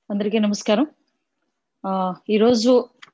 అందరికీ నమస్కారం ఆ ఈరోజు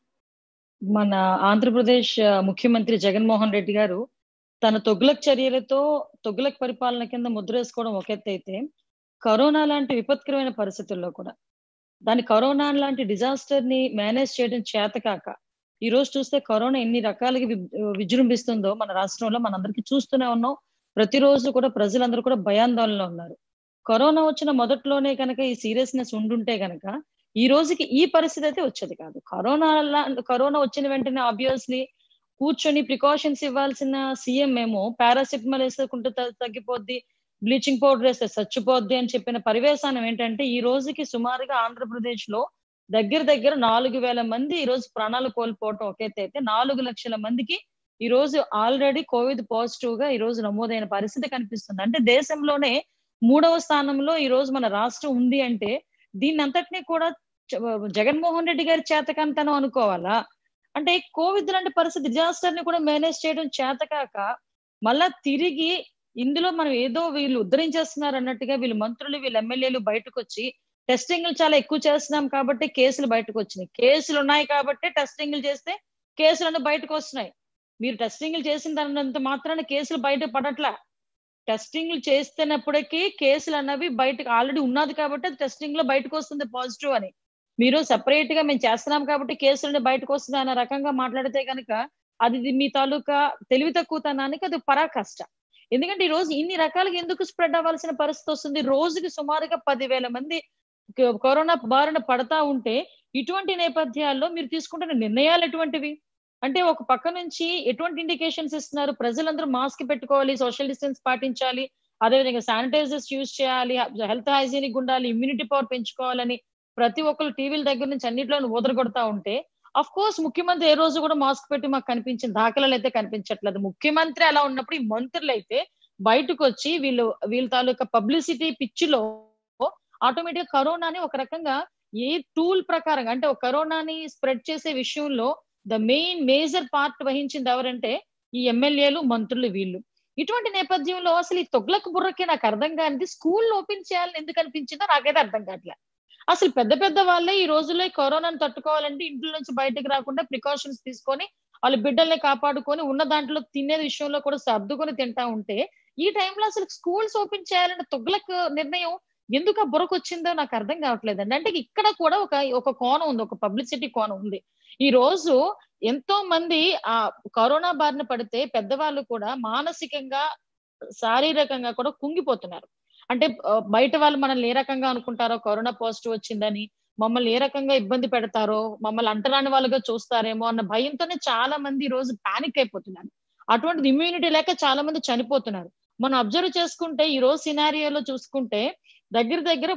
మన ఆంధ్రప్రదేశ్ ఆ, ముఖ్యమంత్రి జగన్మోహన్ రెడ్డి గారు తన తొగ్లక్ చర్యలతో తొగ్లక్ పరిపాలన కింద ముద్రేసుకోవడం ఒక ఎత్తు అయితే కరోనా లాంటి విపత్కరమైన పరిస్థితుల్లో కూడా దాని కరోనా లాంటి డిజాస్టర్ ని మేనేజ్ చేయడం చేతకాక ఈ రోజు చూస్తే కరోనా ఎన్ని రకాలుగా వి- విజృంభిస్తుందో మన రాష్ట్రంలో మనందరికీ చూస్తూనే ఉన్నాం ప్రతిరోజు కూడా ప్రజలందరూ కూడా భయాందోళనలో ఉన్నారు కరోనా వచ్చిన మొదట్లోనే కనుక ఈ సీరియస్నెస్ ఉండుంటే కనుక ఈ రోజుకి ఈ పరిస్థితి అయితే వచ్చేది కాదు కరోనా లా- కరోనా వచ్చిన వెంటనే ఆబ్వియస్లీ కూర్చొని ప్రికాషన్స్ ఇవ్వాల్సిన సీఎం ఏమో పారాసిటమాల్ వేసుకుంటే త- తగ్గిపోద్ది బ్లీచింగ్ పౌడర్ వేస్తే చచ్చిపోద్ది అని చెప్పిన పరివేశానం ఏంటంటే ఈ రోజుకి సుమారుగా ఆంధ్రప్రదేశ్ లో దగ్గర దగ్గర నాలుగు వేల మంది ఈ రోజు ప్రాణాలు కోల్పోవటం ఒకేతే అయితే నాలుగు లక్షల మందికి ఈ రోజు ఆల్రెడీ కోవిడ్ పాజిటివ్ గా ఈ రోజు నమోదైన పరిస్థితి కనిపిస్తుంది అంటే దేశంలోనే మూడవ స్థానంలో ఈ రోజు మన రాష్ట్రం ఉంది అంటే దీన్ని అంతటినీ కూడా చ- జగన్మోహన్ రెడ్డి గారి చేతకంతనం అనుకోవాలా అంటే కోవిడ్ లాంటి పరిస్థితి డిజాస్టర్ ని కూడా మేనేజ్ చేయడం చేతకాక మళ్ళా తిరిగి ఇందులో మనం ఏదో వీళ్ళు ఉద్ధరించేస్తున్నారు అన్నట్టుగా వీళ్ళు మంత్రులు వీళ్ళు ఎమ్మెల్యేలు బయటకు వచ్చి టెస్టింగ్లు చాలా ఎక్కువ చేస్తున్నాం కాబట్టి కేసులు బయటకు వచ్చినాయి కేసులు ఉన్నాయి కాబట్టి టెస్టింగ్లు చేస్తే కేసులన్నీ బయటకు వస్తున్నాయి మీరు టెస్టింగ్లు చేసిన దానంత మాత్రాన కేసులు బయట పడట్లా టెస్టింగ్లు చేస్తున్నప్పటికీ కేసులు అన్నవి బయటకు ఆల్రెడీ ఉన్నది కాబట్టి అది టెస్టింగ్ లో బయటకు వస్తుంది పాజిటివ్ అని మీరు సెపరేట్ గా మేము చేస్తున్నాం కాబట్టి కేసులని బయటకు వస్తుంది అన్న రకంగా మాట్లాడితే కనుక అది ఇది మీ తాలూకా తెలివి తక్కువతనానికి అది పరాకాష్ట ఎందుకంటే ఈ రోజు ఇన్ని రకాలుగా ఎందుకు స్ప్రెడ్ అవ్వాల్సిన పరిస్థితి వస్తుంది రోజుకి సుమారుగా పదివేల మంది క- కరోనా బారిన పడతా ఉంటే ఇటువంటి నేపథ్యాల్లో మీరు తీసుకుంటున్న నిర్ణయాలు ఎటువంటివి అంటే ఒక పక్క నుంచి ఎటువంటి ఇండికేషన్స్ ఇస్తున్నారు ప్రజలందరూ మాస్క్ పెట్టుకోవాలి సోషల్ డిస్టెన్స్ పాటించాలి అదేవిధంగా శానిటైజర్స్ యూజ్ చేయాలి హెల్త్ హైజీనిక్ ఉండాలి ఇమ్యూనిటీ పవర్ పెంచుకోవాలని ప్రతి ఒక్కరు టీవీల దగ్గర నుంచి అన్నింటిలో ఊదరగొడతా ఉంటే అఫ్ కోర్స్ ముఖ్యమంత్రి ఏ రోజు కూడా మాస్క్ పెట్టి మాకు కనిపించిన దాఖలాలు అయితే కనిపించట్లేదు ముఖ్యమంత్రి అలా ఉన్నప్పుడు ఈ మంత్రులు అయితే బయటకు వచ్చి వీళ్ళు వీళ్ళ తాలూకా పబ్లిసిటీ పిచ్చిలో ఆటోమేటిక్ గా కరోనాని ఒక రకంగా ఏ టూల్ ప్రకారం అంటే ఒక కరోనాని స్ప్రెడ్ చేసే విషయంలో ద మెయిన్ మేజర్ పార్ట్ వహించింది ఎవరంటే ఈ ఎమ్మెల్యేలు మంత్రులు వీళ్ళు ఇటువంటి నేపథ్యంలో అసలు ఈ తొగ్లక్ బుర్రకి నాకు అర్థం కానిది స్కూల్ ఓపెన్ చేయాలని ఎందుకు అనిపించిందో నాకైతే అర్థం కావట్లే అసలు పెద్ద పెద్ద వాళ్ళే ఈ రోజుల్లో ఈ కరోనాను తట్టుకోవాలంటే ఇంట్లో నుంచి బయటకు రాకుండా ప్రికాషన్స్ తీసుకొని వాళ్ళ బిడ్డల్ని కాపాడుకొని ఉన్న దాంట్లో తినే విషయంలో కూడా సర్దుకొని తింటా ఉంటే ఈ టైంలో అసలు స్కూల్స్ ఓపెన్ చేయాలన్న తొగ్లక్ నిర్ణయం ఎందుకు ఆ బుర్రకు వచ్చిందో నాకు అర్థం కావట్లేదండి అంటే ఇక్కడ కూడా ఒక ఒక కోణం ఉంది ఒక పబ్లిసిటీ కోణం ఉంది ఈ రోజు ఎంతో మంది ఆ కరోనా బారిన పడితే పెద్దవాళ్ళు కూడా మానసికంగా శారీరకంగా కూడా కుంగిపోతున్నారు అంటే ఆ, బయట వాళ్ళు మనల్ని ఏ రకంగా అనుకుంటారో కరోనా పాజిటివ్ వచ్చిందని మమ్మల్ని ఏ రకంగా ఇబ్బంది పెడతారో మమ్మల్ని అంటరాని వాళ్ళుగా చూస్తారేమో అన్న భయంతోనే చాలా మంది ఈ రోజు పానిక్ అయిపోతున్నారు అటువంటిది ఇమ్యూనిటీ లేక చాలా మంది చనిపోతున్నారు మనం అబ్జర్వ్ చేసుకుంటే ఈ రోజు సినారియోలో చూసుకుంటే దగ్గర దగ్గర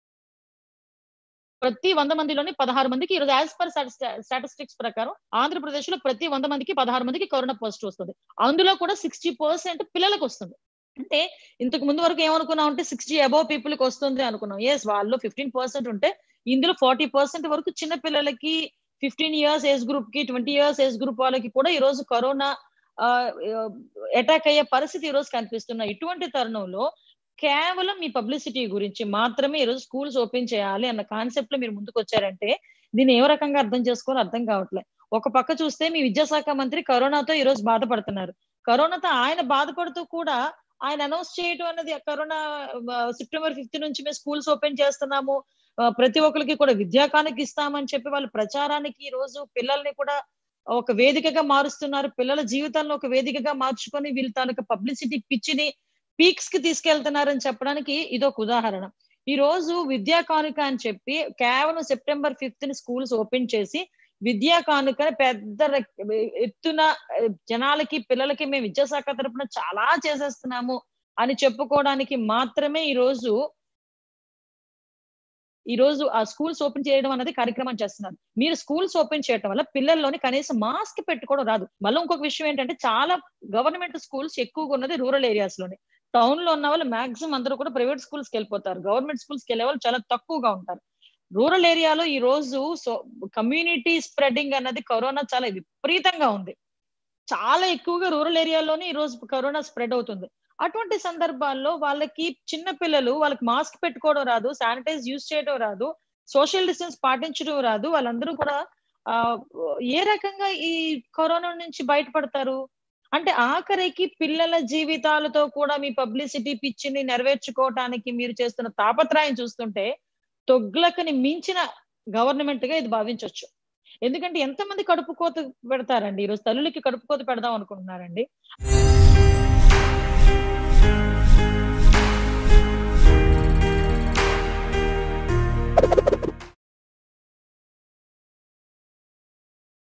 ప్రతి వంద మందిలోని పదహారు మందికి ఈరోజు యాజ్ పర్ స్టాటిస్టిక్స్ ప్రకారం ఆంధ్రప్రదేశ్ లో ప్రతి వంద మందికి పదహారు మందికి కరోనా పాజిటివ్ వస్తుంది అందులో కూడా సిక్స్టీ పర్సెంట్ పిల్లలకు వస్తుంది అంటే ఇంతకు ముందు వరకు ఏమనుకున్నాం అంటే సిక్స్టీ అబౌవ్ పీపుల్ కి వస్తుంది అనుకున్నాం ఎస్ వాళ్ళు ఫిఫ్టీన్ పర్సెంట్ ఉంటే ఇందులో ఫార్టీ పర్సెంట్ వరకు చిన్న పిల్లలకి ఫిఫ్టీన్ ఇయర్స్ ఏజ్ గ్రూప్ కి ట్వంటీ ఇయర్స్ ఏజ్ గ్రూప్ వాళ్ళకి కూడా ఈ రోజు కరోనా అటాక్ అయ్యే పరిస్థితి ఈ రోజు కనిపిస్తున్న ఇటువంటి తరుణంలో కేవలం మీ పబ్లిసిటీ గురించి మాత్రమే ఈరోజు స్కూల్స్ ఓపెన్ చేయాలి అన్న కాన్సెప్ట్ లో మీరు ముందుకు వచ్చారంటే దీన్ని ఏ రకంగా అర్థం చేసుకోవాలో అర్థం కావట్లేదు ఒక పక్క చూస్తే మీ విద్యాశాఖ మంత్రి కరోనాతో ఈ రోజు బాధపడుతున్నారు కరోనాతో ఆయన బాధపడుతూ కూడా ఆయన అనౌన్స్ చేయటం అన్నది కరోనా సెప్టెంబర్ ఫిఫ్త్ నుంచి మేము స్కూల్స్ ఓపెన్ చేస్తున్నాము ఆ, ప్రతి ఒక్కరికి కూడా విద్యాకానికి ఇస్తామని చెప్పి వాళ్ళ ప్రచారానికి ఈ రోజు పిల్లల్ని కూడా ఒక వేదికగా మారుస్తున్నారు పిల్లల జీవితాలను ఒక వేదికగా మార్చుకొని వీళ్ళ తాలూకా పబ్లిసిటీ పిచ్చిని పీక్స్ కి తీసుకెళ్తున్నారని చెప్పడానికి ఇది ఒక ఉదాహరణ ఈ రోజు విద్యా కానుక అని చెప్పి కేవలం సెప్టెంబర్ ఫిఫ్త్ ని స్కూల్స్ ఓపెన్ చేసి విద్యా కానుక పెద్ద రెక్- ఎత్తున ఆ, జనాలకి పిల్లలకి మేము విద్యాశాఖ తరపున చాలా చేసేస్తున్నాము అని చెప్పుకోవడానికి మాత్రమే ఈ రోజు ఈ రోజు ఆ స్కూల్స్ ఓపెన్ చేయడం అనేది కార్యక్రమం చేస్తున్నారు మీరు స్కూల్స్ ఓపెన్ చేయడం వల్ల పిల్లల్లోని కనీసం మాస్క్ పెట్టుకోవడం రాదు మళ్ళీ ఇంకొక విషయం ఏంటంటే చాలా గవర్నమెంట్ స్కూల్స్ ఎక్కువగా ఉన్నది రూరల్ ఏరియాస్ లోనే టౌన్ లో ఉన్న వాళ్ళు మాక్సిమం అందరూ కూడా ప్రైవేట్ స్కూల్స్ కి వెళ్ళిపోతారు గవర్నమెంట్ స్కూల్స్ కి వెళ్ళే వాళ్ళు చాలా తక్కువగా ఉంటారు రూరల్ ఏరియాలో ఈ రోజు సో కమ్యూనిటీ స్ప్రెడింగ్ అన్నది కరోనా చాలా విపరీతంగా ఉంది చాలా ఎక్కువగా రూరల్ ఏరియాలోనే ఈ రోజు కరోనా స్ప్రెడ్ అవుతుంది అటువంటి సందర్భాల్లో వాళ్ళకి చిన్న పిల్లలు వాళ్ళకి మాస్క్ పెట్టుకోవడం రాదు శానిటైజ్ యూజ్ చేయడం రాదు సోషల్ డిస్టెన్స్ పాటించడం రాదు వాళ్ళందరూ కూడా ఆ ఏ రకంగా ఈ కరోనా నుంచి బయటపడతారు అంటే ఆఖరికి పిల్లల జీవితాలతో కూడా మీ పబ్లిసిటీ పిచ్చిని నెరవేర్చుకోవటానికి మీరు చేస్తున్న తాపత్రయం చూస్తుంటే తొగ్లకని మించిన గవర్నమెంట్ గా ఇది భావించవచ్చు ఎందుకంటే ఎంతమంది కడుపు కోత పెడతారండి ఈరోజు తల్లులకి కడుపు కోత పెడదాం అనుకుంటున్నారండి